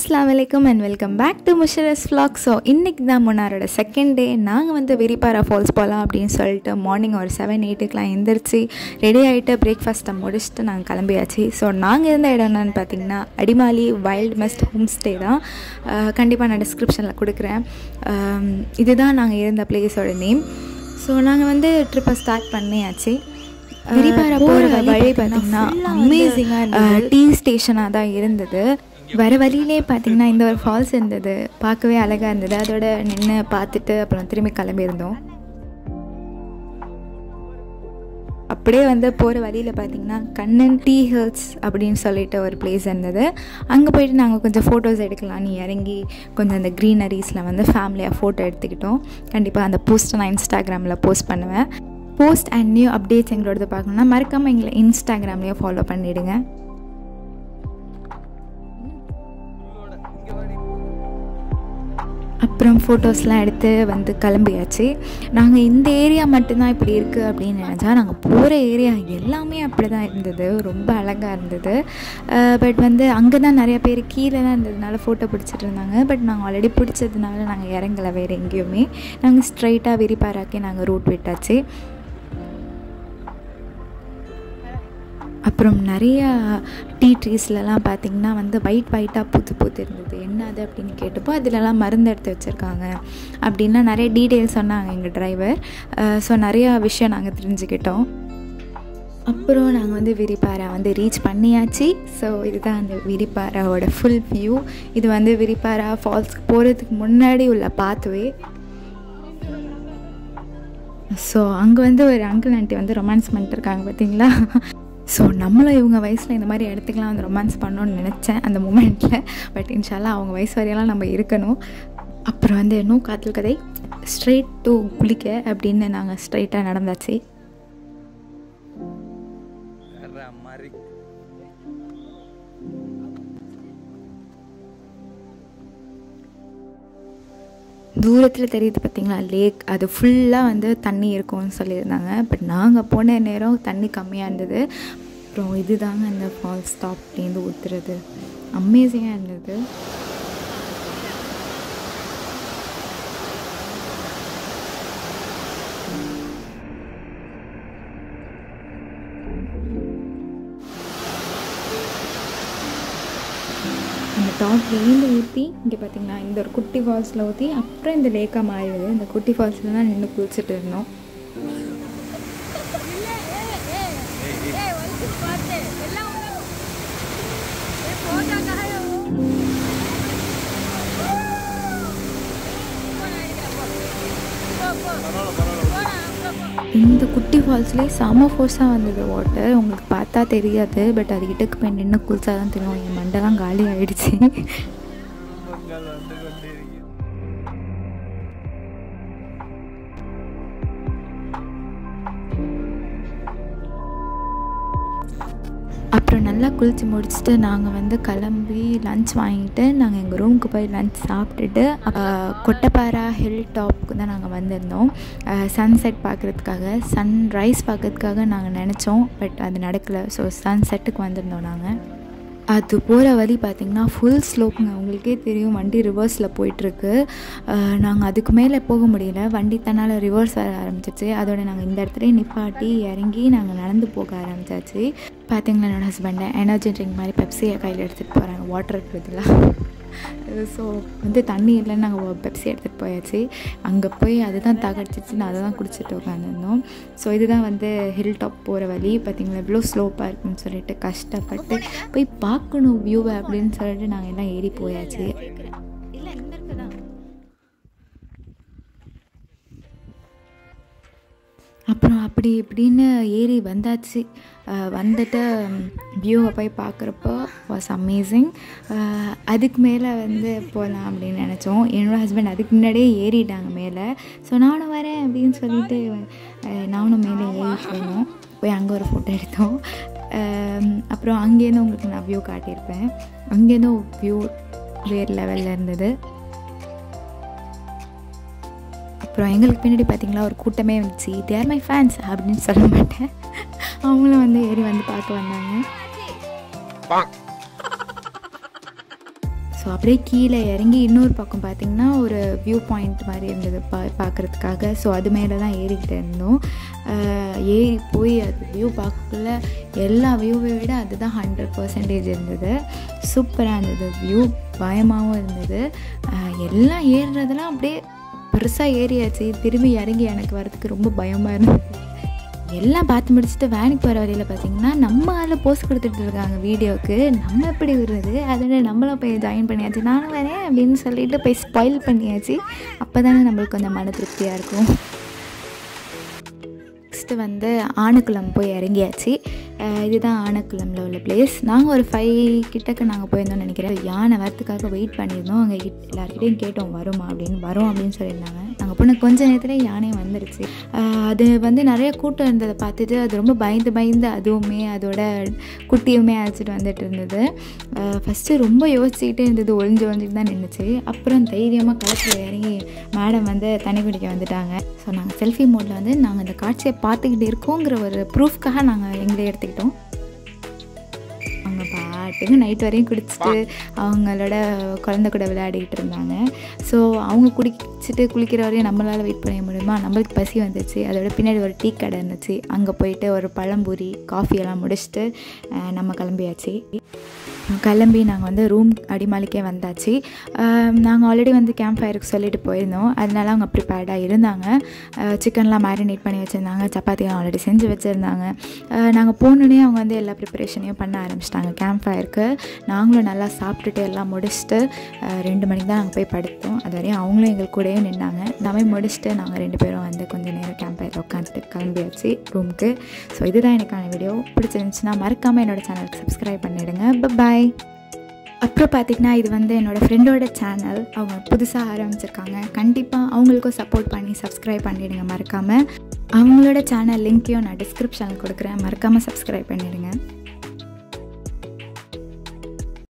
அஸ்லாம் வலைக்கம் and welcome back to Musharas vlog so இன்றைக்கி தான் முன்னாரோட செகண்ட் டே நாங்கள் வந்து வெரிப்பாரா ஃபால்ஸ் போகலாம் அப்படின்னு சொல்லிட்டு மார்னிங் ஒரு செவன் எயிட்டுக்கெலாம் எந்திரிச்சு ரெடி ஆகிட்டு பிரேக்ஃபாஸ்ட்டை முடிச்சுட்டு நாங்கள் கிளம்பியாச்சு ஸோ நாங்கள் இருந்த இடம் என்னன்னு பார்த்தீங்கன்னா Adimali wild mist home stay தான் கண்டிப்பாக நான் டிஸ்கிரிப்ஷனில் கொடுக்குறேன் ஆம், இதுதான் நாங்கள் இருந்த பிளேஸோட நேம் ஸோ நாங்கள் வந்து ட்ரிப்பை ஸ்டார்ட் பண்ணியாச்சு வெரிபாரா போகிற வழி பார்த்தீங்கன்னா அமேசிங்காக இருந்தது டீ ஸ்டேஷனாக தான் இருந்தது வர வழியிலே பார்த்தீங்கன்னா இந்த ஒரு ஃபால்ஸ் இருந்தது பார்க்கவே அழகாக இருந்தது அதோட நின்று பார்த்துட்டு அப்புறம் திரும்பி கிளம்பியிருந்தோம் அப்படியே வந்து போகிற வழியில் பார்த்தீங்கன்னா கண்ணன் டீ ஹில்ஸ் அப்படின்னு சொல்லிட்டு ஒரு பிளேஸ் இருந்தது அங்கே போயிட்டு நாங்கள் கொஞ்சம் ஃபோட்டோஸ் எடுக்கலாம்னு இறங்கி கொஞ்சம் அந்த க்ரீனரிஸில் வந்து ஃபேமிலியாக ஃபோட்டோ எடுத்துக்கிட்டோம் கண்டிப்பாக அந்த போஸ்ட்டை நான் இன்ஸ்டாகிராமில் போஸ்ட் பண்ணுவேன் போஸ்ட் அண்ட் நியூ அப்டேட்ஸ் எங்களோடது பார்க்கணுன்னா மறக்காமல் எங்களை இன்ஸ்டாகிராம்லேயே ஃபாலோ பண்ணிவிடுங்க அப்புறம் ஃபோட்டோஸ்லாம் எடுத்து வந்து கிளம்பியாச்சு நாங்கள் இந்த ஏரியா மட்டும்தான் இப்படி இருக்குது அப்படின்னு நினச்சா நாங்கள் போகிற ஏரியா எல்லாமே அப்படி தான் இருந்தது ரொம்ப அழகாக இருந்தது பட் வந்து அங்கே தான் நிறைய பேர் கீழே தான் இருந்ததுனால ஃபோட்டோ பிடிச்சிட்டு இருந்தாங்க பட் நாங்கள் ஆல்ரெடி பிடிச்சதுனால நாங்கள் இறங்கலை வேறு எங்கேயுமே நாங்கள் ஸ்ட்ரைட்டாக விரிப்பாராக்கே நாங்கள் ரூட் விட்டாச்சு அப்புறம் நிறையா டீ ட்ரீஸ்லலாம் பார்த்திங்கன்னா வந்து ஒயிட் ஒயிட்டாக பூத்து பூத்து இருந்தது என்ன அது அப்படின்னு கேட்டப்போ அதிலலாம் மருந்து எடுத்து வச்சுருக்காங்க அப்படின்னா நிறைய டீட்டெயில்ஸ் சொன்னாங்க எங்கள் டிரைவர் ஸோ நிறையா விஷயம் நாங்கள் தெரிஞ்சுக்கிட்டோம் அப்புறம் நாங்கள் வந்து விரிப்பாரா வந்து ரீச் பண்ணியாச்சு ஸோ இதுதான் அந்த விரிப்பாராவோட ஃபுல் வியூ இது வந்து விரிப்பாரா ஃபால்ஸ்க்கு போகிறதுக்கு முன்னாடி உள்ள பாத்வே ஸோ அங்கே வந்து ஒரு அங்கிள் ஆண்டி வந்து ரொமான்ஸ் பண்ணிட்டு இருக்காங்க பார்த்தீங்களா ஸோ நம்மளும் இவங்க வயசில் இந்த மாதிரி இடத்துக்குலாம் வந்து ரொமான்ஸ் பண்ணணும்னு நினச்சேன் அந்த மூமெண்ட்டில் பட் இன்ஷால்லாம் அவங்க வயசு வரையெல்லாம் நம்ம இருக்கணும் அப்புறம் வந்து இன்னும் காதல் கதை ஸ்ட்ரெயிட் டு குளிக்க அப்படின்னு நாங்கள் ஸ்ட்ரைட்டாக நடந்தாச்சு Agarra, Mari. தூரத்தில் தெரியுது பார்த்தீங்களா லேக் அது ஃபுல்லாக வந்து தண்ணி இருக்கும்னு சொல்லியிருந்தாங்க பட் நாங்கள் போன நேரம் தண்ணி கம்மியாக இருந்தது அப்புறம் இதுதாங்க அந்த ஃபால் ஸ்டாப்லேருந்து ஊற்றுறது அமேசிங்காக இருந்தது அந்த டாப்லேருந்து ஊற்றி இங்கே பார்த்தீங்கன்னா இந்த ஒரு குட்டி ஃபால்ஸில் ஊற்றி அப்புறம் இந்த லேக்காக மாறிடுது இந்த குட்டி ஃபால்ஸில் தான் நின்று குளிச்சுட்டு இருந்தோம் இந்த குட்டி ஃபால்ஸ்லேயே செம ஃபோர்ஸாக வந்தது வாட்டர் உங்களுக்கு பார்த்தா தெரியாது பட் அது கிட்டக்கு போய் நின்று குளிச்சா தான் தெரியும் என் மண்டெல்லாம் காலி ஆயிடுச்சு பொங்கல் வந்து கொண்டிருக்கிறது அப்புறம் நல்லா குளித்து முடிச்சுட்டு நாங்கள் வந்து கிளம்பி லஞ்ச் வாங்கிட்டு நாங்கள் எங்கள் ரூமுக்கு போய் லஞ்ச் சாப்பிட்டுட்டு அஹ், கொட்டப்பாரா ஹில் டாப்புக்கு தான் நாங்கள் வந்திருந்தோம் சன்செட் பார்க்குறதுக்காக சன் ரைஸ் பார்க்கறதுக்காக நாங்கள் நினச்சோம் பட் அது நடக்கலை ஸோ சன் செட்டுக்கு வந்திருந்தோம் நாங்கள் அது போகிற வழி பார்த்திங்கன்னா ஃபுல் ஸ்லோப்புங்க உங்களுக்கே தெரியும் வண்டி ரிவர்ஸில் போயிட்டுருக்கு நாங்கள் அதுக்கு மேலே போக முடியல வண்டி தன்னால் ரிவர்ஸ் வர ஆரம்பிச்சிச்சு அதோட நாங்கள் இந்த இடத்துலயே நிப்பாட்டி இறங்கி நாங்கள் நடந்து போக ஆரம்பிச்சாச்சு பார்த்தீங்களா என்னோட ஹஸ்பண்டை எனர்ஜி ட்ரிங்க் மாதிரி பெப்சியை கையில் எடுத்துகிட்டு போகிறாங்க வாட்டர் இருக்கிறதுலாம் ஸோ வந்து தண்ணி இல்லைன்னு நாங்கள் பெப்சி எடுத்துகிட்டு போயாச்சு அங்கே போய் அதுதான் தகடிச்சிச்சு நான் அதை தான் குடிச்சிட்டு உட்காந்துருந்தோம் ஸோ இதுதான் வந்து ஹில் டாப் போகிற வழி பார்த்தீங்களா எவ்வளோ ஸ்லோப்பாக இருக்குன்னு சொல்லிட்டு கஷ்டப்பட்டு போய் பார்க்கணும் வியூவை அப்படின்னு சொல்லிட்டு நாங்கள் எல்லாம் ஏறி போயாச்சு அப்புறம் அப்படி இப்படின்னு ஏறி வந்தாச்சு அஹ் வந்துட்டு வியூவை போய் பார்க்குறப்போ வாஸ் அமேசிங் அதுக்கு மேலே வந்து போகலாம் அப்படின்னு நினச்சோம் என்னோடய ஹஸ்பண்ட் அதுக்கு முன்னாடியே ஏறிட்டாங்க மேலே ஸோ நானும் வரேன் அப்படின்னு சொல்லிட்டு அஹ் நானும் மேலே ஏறி போனோம் போய் அங்கே ஒரு ஃபோட்டோ எடுத்தோம் அஹ் அப்புறம் அங்கேருந்து உங்களுக்கு நான் வியூ காட்டியிருப்பேன் அங்கேருந்தும் வியூ வேறு லெவலில் இருந்தது அப்புறம் எங்களுக்கு பின்னாடி பார்த்தீங்களா ஒரு கூட்டமே வந்துச்சு தேர் மை ஃபேன்ஸ் அப்படின்னு சொல்ல மாட்டேன் அவங்களும் வந்து ஏறி வந்து பார்க்க வந்தாங்க ஸோ அப்படியே கீழே இறங்கி இன்னொரு பக்கம் பார்த்திங்கன்னா ஒரு வியூ பாயிண்ட் மாதிரி இருந்தது பா பார்க்குறதுக்காக ஸோ அது மேலே தான் ஏறிக்கிட்டு இருந்தோம் ஆஹ் ஏறி போய் அது வியூ பார்க்கக்குள்ள எல்லா வியூவை விட அதுதான் ஹண்ட்ரட் பர்சன்டேஜ் இருந்தது சூப்பராக இருந்தது வியூ பயமாகவும் இருந்தது ஆஹ் எல்லாம் ஏறுறதெல்லாம் அப்படியே பெருசாக ஏறியாச்சு திரும்பி இறங்கி எனக்கு வரதுக்கு ரொம்ப பயமாக இருந்தது எல்லாம் பார்த்து முடிச்சுட்டு வேனுக்கு போகிற வழியில் பார்த்தீங்கன்னா நம்ம அதில் போஸ்ட் கொடுத்துட்டு இருக்காங்க வீடியோவுக்கு நம்ம எப்படி விடுறது அதோட நம்மளும் போய் ஜாயின் பண்ணியாச்சு நானும் வரேன் அப்படின்னு சொல்லிட்டு போய் ஸ்பாயில் பண்ணியாச்சு அப்போ தானே நம்மளுக்கு கொஞ்சம் மன திருப்தியாக இருக்கும் நெக்ஸ்ட்டு வந்து ஆணுக்குளம் போய் இறங்கியாச்சு அஹ் இதுதான் ஆனக்குளமில் உள்ள பிளேஸ் நாங்கள் ஒரு ஃபைவ் கிட்டக்க நாங்கள் போயிருந்தோம்னு நினைக்கிறேன் யானை வரத்துக்காக வெயிட் பண்ணியிருந்தோம் அங்கே எல்லாருக்கிட்டையும் கேட்டோம் வருமா அப்படின்னு வரும் அப்படின்னு சொல்லியிருந்தாங்க நாங்கள் போன கொஞ்ச நேரத்தில் யானையும் வந்துருச்சு அஹ் அது வந்து நிறைய கூட்டம் இருந்ததை பார்த்துட்டு அது ரொம்ப பயந்து பயந்து அதுவுமே அதோட குட்டியுமே அழைச்சிட்டு வந்துட்டு இருந்தது ஃபஸ்ட்டு ரொம்ப யோசிச்சுக்கிட்டே இருந்தது ஒளிஞ்சு ஒளிஞ்சிட்டு தான் நின்றுச்சு அப்புறம் தைரியமாக களத்தில் இறங்கி மேடம் வந்து தண்ணி குடிக்க வந்துட்டாங்க ஸோ நாங்கள் செல்ஃபி மோடில் வந்து நாங்கள் இந்த காட்சியை பார்த்துக்கிட்டு இருக்கோங்கிற ஒரு ப்ரூஃப்காக நாங்கள் எங்களை எடுத்துக்கிட்டோம் அவங்க பாட்டுக்கு நைட் வரையும் குடிச்சிட்டு அவங்களோட குழந்தை கூட விளையாடிக்கிட்டு இருந்தாங்க ஸோ அவங்க குடிச்சிட்டு குளிக்கிற வரையும் நம்மளால் வெயிட் பண்ண முடியுமா நம்மளுக்கு பசி வந்துச்சு அதோட பின்னாடி ஒரு டீ கடை இருந்துச்சு அங்கே போயிட்டு ஒரு பழம்பூரி காஃபி எல்லாம் முடிச்சுட்டு அஹ், நம்ம கிளம்பியாச்சு கிளம்பி நாங்கள் வந்து ரூம் அடிமாலிக்கே வந்தாச்சு நாங்கள் ஆல்ரெடி வந்து கேம்ப் ஃபயருக்கு சொல்லிட்டு போயிருந்தோம் அதனால அவங்க ப்ரிப்பேர்டாக இருந்தாங்க சிக்கன்லாம் மேரினேட் பண்ணி வச்சுருந்தாங்க சப்பாத்திலாம் ஆல்ரெடி செஞ்சு வச்சுருந்தாங்க நாங்கள் போனோடனே அவங்க வந்து எல்லா ப்ரிப்பரேஷனையும் பண்ண ஆரம்பிச்சிட்டாங்க கேம்ப் ஃபயருக்கு நாங்களும் நல்லா சாப்பிட்டுட்டு எல்லாம் முடிச்சுட்டு அஹ், ரெண்டு மணிக்கு தான் நாங்கள் போய் படுத்தோம் அது வரையும் அவங்களும் எங்கள் கூடயே நின்னாங்க எல்லாமே முடிச்சுட்டு நாங்கள் ரெண்டு பேரும் வந்து கொஞ்சம் நேரம் கேம்ப் ஃபயரில் உட்காந்துட்டு கிளம்பியாச்சு ரூமுக்கு ஸோ இதுதான் எனக்கான வீடியோ பிடிச்சிருந்துச்சுன்னா மறக்காமல் என்னோட சேனலுக்கு சப்ஸ்கிரைப் பண்ணிவிடுங்க பாய் அப்புறம் பார்த்திங்கன்னா இது வந்து என்னோடய ஃப்ரெண்டோட சேனல் அவங்க புதுசாக ஆரம்பிச்சிருக்காங்க கண்டிப்பாக அவங்களுக்கும் சப்போர்ட் பண்ணி சப்ஸ்கிரைப் பண்ணிவிடுங்க மறக்காமல் அவங்களோட சேனல் லிங்க்கையும் நான் டிஸ்கிரிப்ஷனில் கொடுக்குறேன் மறக்காமல் சப்ஸ்கிரைப் பண்ணிவிடுங்க